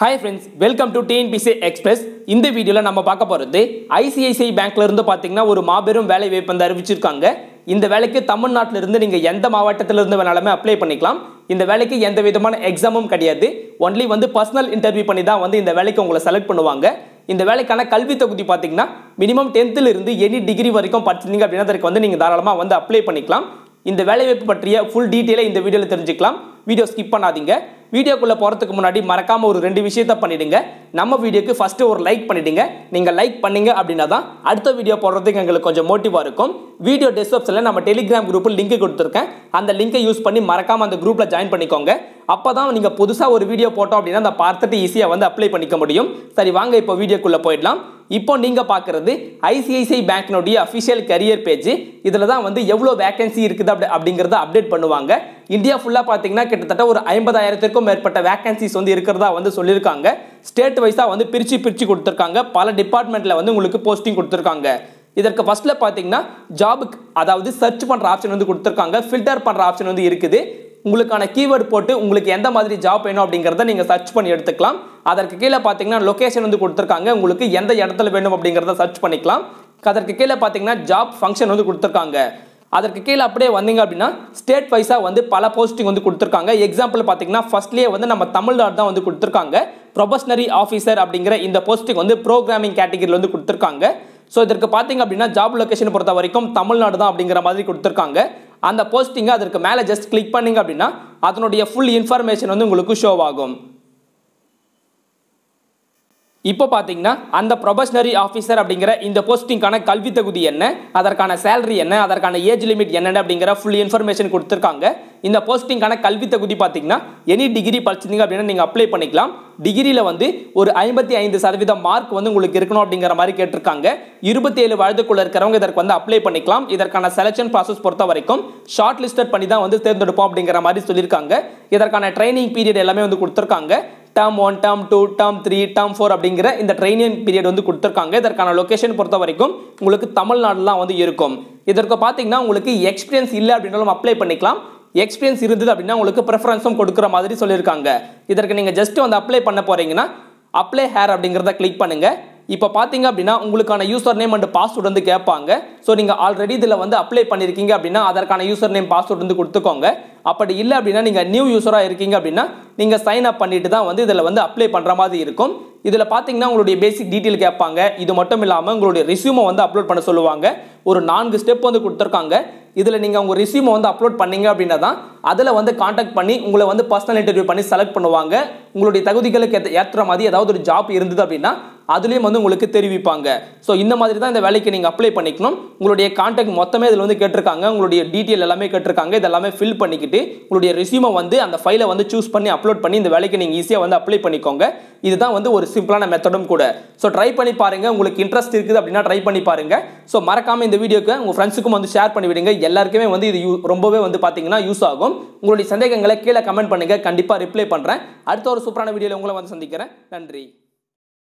hi friends welcome to TNPSC express இந்த வீடியோவில் நம்ம பார்க்க போகிறது ஐசிஐசிஐ பேங்க்ல இருந்து பார்த்தீங்கன்னா ஒரு மாபெரும் வேலை வாய்ப்பு வந்து அறிவிச்சிருக்காங்க இந்த வேலைக்கு தமிழ்நாட்டில இருந்து நீங்கள் எந்த மாவட்டத்துல இருந்து வேணாலுமே அப்ளை பண்ணிக்கலாம் இந்த வேலைக்கு எந்த விதமான எக்ஸாமும் கிடையாது ஒன்லி வந்து பர்சனல் இன்டர்வியூ பண்ணி தான் வந்து இந்த வேலைக்கு உங்களை செலக்ட் பண்ணுவாங்க இந்த வேலைக்கான கல்வி தொகுதி பார்த்தீங்கன்னா மினிமம் டென்த்தில் இருந்து எனி டிகிரி வரைக்கும் படிச்சிருந்தீங்க அப்படின்னா அதற்கு வந்து நீங்கள் தாராளமாக வந்து அப்ளை பண்ணிக்கலாம் இந்த வேலைவாய்ப்பு பற்றிய ஃபுல் டீட்டெயிலை இந்த வீடியோவில் தெரிஞ்சுக்கலாம் வீடியோ ஸ்கிப் பண்ணாதீங்க வீடியோக்குள்ளே போகிறதுக்கு முன்னாடி மறக்காமல் ஒரு ரெண்டு விஷயத்த பண்ணிடுங்க நம்ம வீடியோக்கு ஃபஸ்ட்டு ஒரு லைக் பண்ணிடுங்க நீங்கள் லைக் பண்ணீங்க அப்படின்னா தான் அடுத்த வீடியோ போடுறதுக்கு எங்களுக்கு கொஞ்சம் மோட்டிவாக இருக்கும் வீடியோ டிஸ்கிரிப்ஷனில் நம்ம டெலிகிராம் குரூப்பில் லிங்க் கொடுத்துருக்கேன் அந்த லிங்கை யூஸ் பண்ணி மறக்காமல் அந்த குரூப்பில் ஜாயின் பண்ணிக்கோங்க அப்போ தான் நீங்கள் புதுசாக ஒரு வீடியோ போட்டோம் அப்படின்னா அதை பார்த்துட்டு ஈஸியாக வந்து அப்ளை பண்ணிக்க முடியும் சரி வாங்க இப்போ வீடியோக்குள்ளே போயிடலாம் இப்போ நீங்கள் பார்க்குறது ஐசிஐசிஐ பேங்க்னுடைய அஃபிஷியல் கரியர் பேஜ் இதில் தான் வந்து எவ்வளோ வேகன்சி இருக்குது அப்படி அப்படிங்கிறத அப்டேட் பண்ணுவாங்க இந்தியா ஃபுல்லாக பார்த்தீங்கன்னா கிட்டத்தட்ட ஒரு ஐம்பதாயிரத்திற்கும் மேற்பட்ட வேகன்சிஸ் வந்து இருக்கிறதா வந்து சொல்லியிருக்காங்க ஸ்டேட் வைஸாக வந்து பிரித்து பிரித்து கொடுத்துருக்காங்க பல டிபார்ட்மெண்ட்டில் வந்து உங்களுக்கு போஸ்டிங் கொடுத்துருக்காங்க இதற்கு ஃபஸ்ட்டில் பார்த்தீங்கன்னா ஜாபுக்கு அதாவது சர்ச் பண்ணுற ஆப்ஷன் வந்து கொடுத்துருக்காங்க ஃபில்டர் பண்ணுற ஆப்ஷன் வந்து இருக்குது உங்களுக்கான கீவேர்டு போட்டு உங்களுக்கு எந்த மாதிரி ஜாப் வேணும் அப்படிங்கிறத நீங்கள் சர்ச் பண்ணி எடுத்துக்கலாம் அதற்கு கீழே பார்த்தீங்கன்னா லொகேஷன் வந்து கொடுத்துருக்காங்க உங்களுக்கு எந்த இடத்துல வேணும் அப்படிங்கிறத சர்ச் பண்ணிக்கலாம் அதற்கு கீழே பார்த்தீங்கன்னா ஜாப் ஃபங்க்ஷன் வந்து கொடுத்துருக்காங்க அதற்கு கீழே அப்படியே வந்தீங்க அப்படின்னா ஸ்டேட் வைஸாக வந்து பல போஸ்டிங் வந்து கொடுத்துருக்காங்க எக்ஸாம்பிள் பார்த்தீங்கன்னா ஃபர்ஸ்ட்லேயே வந்து நம்ம தமிழ்நாடு தான் வந்து கொடுத்துருக்காங்க ப்ரொபஷனரி ஆஃபீஸர் அப்படிங்கிற இந்த போஸ்டிங் வந்து ப்ரோக்ராமிங் கேட்டகரியில் வந்து கொடுத்துருக்காங்க ஸோ இதற்கு பார்த்தீங்க அப்படின்னா ஜாப் லொகேஷன் பொறுத்த வரைக்கும் தமிழ்நாடு தான் அப்படிங்கிற மாதிரி கொடுத்துருக்காங்க அந்த போஸ்டிங்கை அதற்கு மேலே ஜஸ்ட் கிளிக் பண்ணீங்க அப்படின்னா அதனுடைய ஃபுல் இன்ஃபர்மேஷன் வந்து உங்களுக்கு ஷோ ஆகும் இப்போ பார்த்தீங்கன்னா அந்த ப்ரொபஷனரி ஆஃபீஸர் அப்படிங்கிற இந்த போஸ்டிங்கான கல்வி தகுதி என்ன அதற்கான சேலரி என்ன அதற்கான ஏஜ் லிமிட் என்னென்ன அப்படிங்கிற ஃபுல் இன்ஃபர்மேஷன் கொடுத்துருக்காங்க இந்த போஸ்டிங்கான கல்வி தகுதி பார்த்தீங்கன்னா எனி டிகிரி படிச்சிருந்தீங்க அப்படின்னா நீங்கள் அப்ளை பண்ணிக்கலாம் டிகிரியில் வந்து ஒரு ஐம்பத்தி ஐந்து சதவீதம் மார்க் வந்து உங்களுக்கு இருக்கணும் அப்படிங்கிற மாதிரி கேட்டிருக்காங்க இருபத்தி ஏழு வயதுக்குள்ள இருக்கிறவங்க இதற்கு வந்து அப்ளை பண்ணிக்கலாம் இதற்கான செலெக்ஷன் ப்ராசஸ் பொறுத்த வரைக்கும் ஷார்ட் லிஸ்டட் பண்ணி தான் வந்து தேர்ந்தெடுப்போம் அப்படிங்கிற மாதிரி சொல்லியிருக்காங்க இதற்கான ட்ரைனிங் பீரியட் எல்லாமே வந்து கொடுத்துருக்காங்க term one term two term three term four அப்படிங்கிற இந்த ட்ரைனிங் பீரியட் வந்து கொடுத்துருக்காங்க இதற்கான லொகேஷன் பொறுத்த வரைக்கும் உங்களுக்கு தமிழ்நாடுலாம் வந்து இருக்கும் இதற்கு பார்த்தீங்கன்னா உங்களுக்கு எக்ஸ்பீரியன்ஸ் இல்லை அப்படின்னாலும் அப்ளை பண்ணிக்கலாம் எக்ஸ்பீரியன்ஸ் இருந்தது அப்படின்னா உங்களுக்கு ப்ரிஃபரன்ஸும் கொடுக்குற மாதிரி சொல்லியிருக்காங்க இதற்கு நீங்கள் ஜஸ்ட் வந்து அப்ளை பண்ண போகிறீங்கன்னா அப்ளை ஹேர் அப்படிங்கிறத கிளிக் பண்ணுங்கள் இப்போ பார்த்தீங்க அப்படின்னா உங்களுக்கான யூசர் நேம் அண்ட் பாஸ்வேர்டு வந்து கேட்பாங்க ஸோ நீங்கள் ஆல்ரெடி இதில் வந்து அப்ளை பண்ணியிருக்கீங்க அப்படின்னா அதற்கான யூசர் நேம் பாஸ்வேர்டு வந்து கொடுத்துக்கோங்க அப்படி இல்லை அப்படின்னா நீங்கள் நியூ யூஸராக இருக்கீங்க அப்படின்னா நீங்கள் சைன் அப் பண்ணிட்டு தான் வந்து இதில் வந்து அப்ளை பண்ணுற மாதிரி இருக்கும் இதில் பார்த்தீங்கன்னா உங்களுடைய பேசிக் டீட்டெயில் கேட்பாங்க இது மட்டும் இல்லாமல் உங்களுடைய ரிசியூமை வந்து அப்லோட் பண்ண சொல்லுவாங்க ஒரு நான்கு ஸ்டெப் வந்து கொடுத்துருக்காங்க இதில் நீங்கள் உங்கள் ரிசியூமை வந்து அப்லோட் பண்ணீங்க அப்படின்னா தான் அதில் வந்து காண்டாக்ட் பண்ணி உங்களை வந்து பர்சனல் இன்டர்வியூ பண்ணி செலக்ட் பண்ணுவாங்க உங்களுடைய தகுதிகளுக்கு ஏத்த- ஏற்ற மாதிரி ஏதாவது ஒரு ஜாப் இருந்தது அப்படின்னா அதுலேயும் வந்து உங்களுக்கு தெரிவிப்பாங்க ஸோ இந்த மாதிரி தான் இந்த வேலைக்கு நீங்கள் அப்ளை பண்ணிக்கணும் உங்களுடைய காண்டாக்ட் மொத்தமே இதில் வந்து கேட்டிருக்காங்க உங்களுடைய டீட்டெயில் எல்லாமே கேட்டிருக்காங்க இதெல்லாமே ஃபில் பண்ணிக்கிட்டு உங்களுடைய ரெசியூமை வந்து அந்த ஃபைலை வந்து சூஸ் பண்ணி அப்லோட் பண்ணி இந்த வேலைக்கு நீங்கள் ஈஸியாக வந்து அப்ளை பண்ணிக்கோங்க இதுதான் வந்து ஒரு சிம்பிளான மெத்தடும் கூட ஸோ ட்ரை பண்ணி பாருங்க உங்களுக்கு இன்ட்ரெஸ்ட் இருக்குது அப்படின்னா ட்ரை பண்ணி பாருங்க ஸோ மறக்காம இந்த வீடியோக்கு உங்கள் ஃப்ரெண்ட்ஸுக்கும் வந்து ஷேர் பண்ணி விடுங்க எல்லாருக்குமே வந்து இது யூ- ரொம்பவே வந்து பார்த்தீங்கன்னா யூஸ் ஆகும் உங்களுடைய சந்தேகங்களை கீழே கமெண்ட் பண்ணுங்க கண்டிப்பாக ரிப்ளை பண்ணுறேன் அடுத்த ஒரு சூப்பரான வீடியோவில் உங்களை வந்து சந்திக்கிறேன் நன்றி